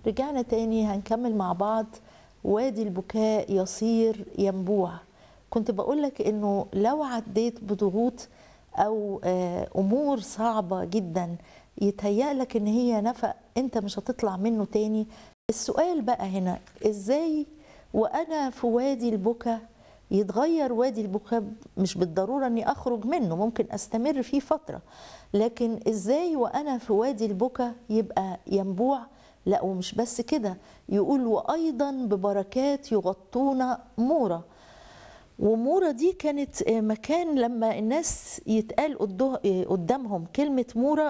رجعنا تاني هنكمل مع بعض وادي البكاء يصير ينبوع كنت بقولك انه لو عديت بضغوط او آه، امور صعبة جدا يتهيألك ان هي نفق انت مش هتطلع منه تاني السؤال بقى هنا ازاي وانا في وادي البكا يتغير وادي البكا مش بالضروره اني اخرج منه ممكن استمر فيه فتره لكن ازاي وانا في وادي البكا يبقى ينبوع لا ومش بس كده يقول وايضا ببركات يغطون مورا ومورا دي كانت مكان لما الناس يتقال قدامهم كلمة مورا